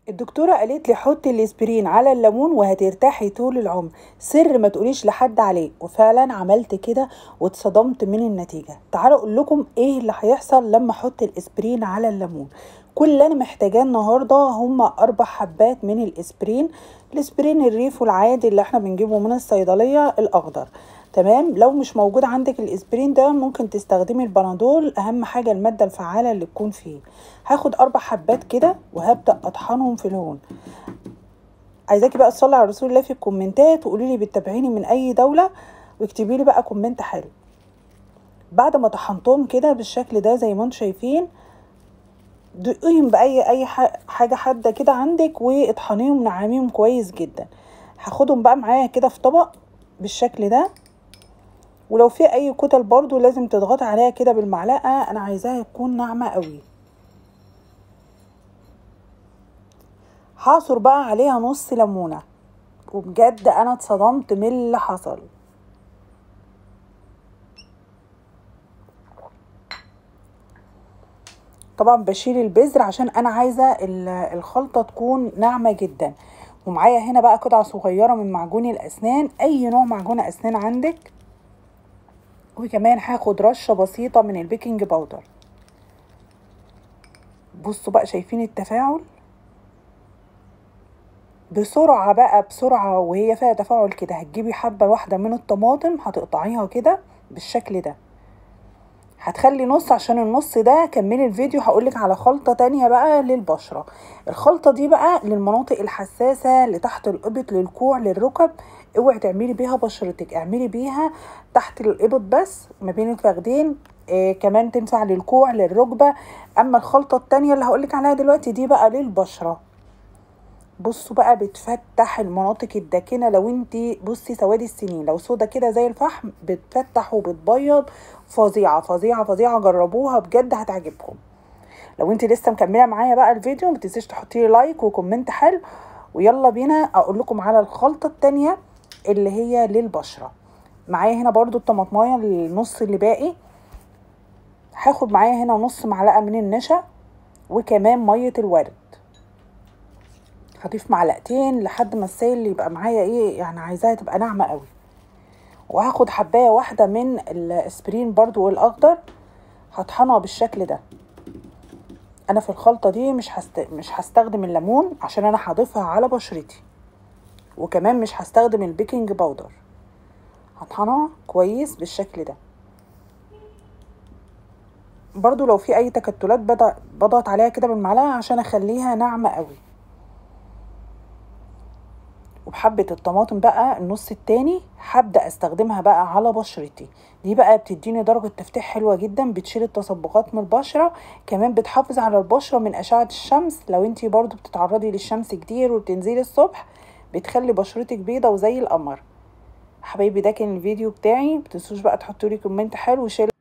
الدكتورة قالت لي حطي الاسبرين على الليمون وهترتاحي طول العمر سر ما تقوليش لحد عليه وفعلا عملت كده واتصدمت من النتيجة تعالوا اقول لكم ايه اللي هيحصل لما احط الاسبرين على الليمون كل اللي انا محتاجاه النهارده هما اربع حبات من الاسبرين الاسبرين الريف والعادي اللي احنا بنجيبه من الصيدلية الاخضر تمام لو مش موجود عندك الاسبرين ده ممكن تستخدمي البنادول اهم حاجه الماده الفعاله اللي تكون فيه هاخد اربع حبات كده وهبدا اطحنهم في الهون عايزاكي بقى تصلي على رسول الله في الكومنتات وقولي لي بتتابعيني من اي دوله واكتبي لي بقى كومنت حلو بعد ما طحنتهم كده بالشكل ده زي ما انتم شايفين دقيهم باي اي حاجه حاده كده عندك واطحنيهم نعميهم كويس جدا هاخدهم بقى معايا كده في طبق بالشكل ده ولو في اي كتل برضو لازم تضغطي عليها كده بالمعلقه انا عايزاها تكون ناعمه قوي هعصر بقى عليها نص ليمونه وبجد انا اتصدمت من اللي حصل طبعا بشيل البذر عشان انا عايزه الخلطه تكون ناعمه جدا ومعايا هنا بقى قطعه صغيره من معجون الاسنان اي نوع معجون اسنان عندك وكمان هاخد رشة بسيطة من البيكنج باودر بصوا بقى شايفين التفاعل بسرعة بقى بسرعة وهي فيها تفاعل كده هتجيبي حبة واحدة من الطماطم هتقطعيها كده بالشكل ده هتخلي نص عشان النص ده كملي الفيديو هقولك على خلطة تانية بقى للبشرة الخلطة دي بقى للمناطق الحساسة لتحت الإبط للكوع للركب اوعي تعملي بيها بشرتك اعملي بيها تحت الإبط بس ما بين الفخدين آه كمان تنفع للكوع للركبة اما الخلطة التانية اللي هقولك عليها دلوقتي دي بقى للبشرة بصوا بقى بتفتح المناطق الداكنه لو انت بصي سواد السنين لو سودا كده زي الفحم بتفتح وبتبيض فظيعه فظيعه فظيعه جربوها بجد هتعجبكم لو انت لسه مكمله معايا بقى الفيديو ما تنسيش تحطي لي لايك وكومنت حلو ويلا بينا اقول لكم على الخلطه التانية اللي هي للبشره معايا هنا برضو الطماطمايه النص اللي باقي هاخد معايا هنا نص معلقه من النشا وكمان ميه الورد هضيف معلقتين لحد ما السائل اللي يبقى معايا ايه يعني عايزاها تبقى ناعمه قوي وهاخد حبايه واحده من الاسبرين برضو الاخضر هطحنها بالشكل ده انا في الخلطه دي مش هست... مش هستخدم الليمون عشان انا هضيفها على بشرتي وكمان مش هستخدم البيكنج باودر هطحنها كويس بالشكل ده برضو لو في اي تكتلات بضغط عليها كده بالمعلقه عشان اخليها ناعمه قوي وبحبة الطماطم بقى النص التاني هبدأ استخدمها بقى على بشرتي دي بقى بتديني درجة تفتيح حلوة جدا بتشيل التصبغات من البشرة كمان بتحافظ على البشرة من أشعة الشمس لو انتي برضو بتتعرضي للشمس كتير وبتنزلي الصبح بتخلي بشرتك بيضة وزي القمر حبايبي ده كان الفيديو بتاعي متنسوش بقى تحطولي كومنت حلو وشير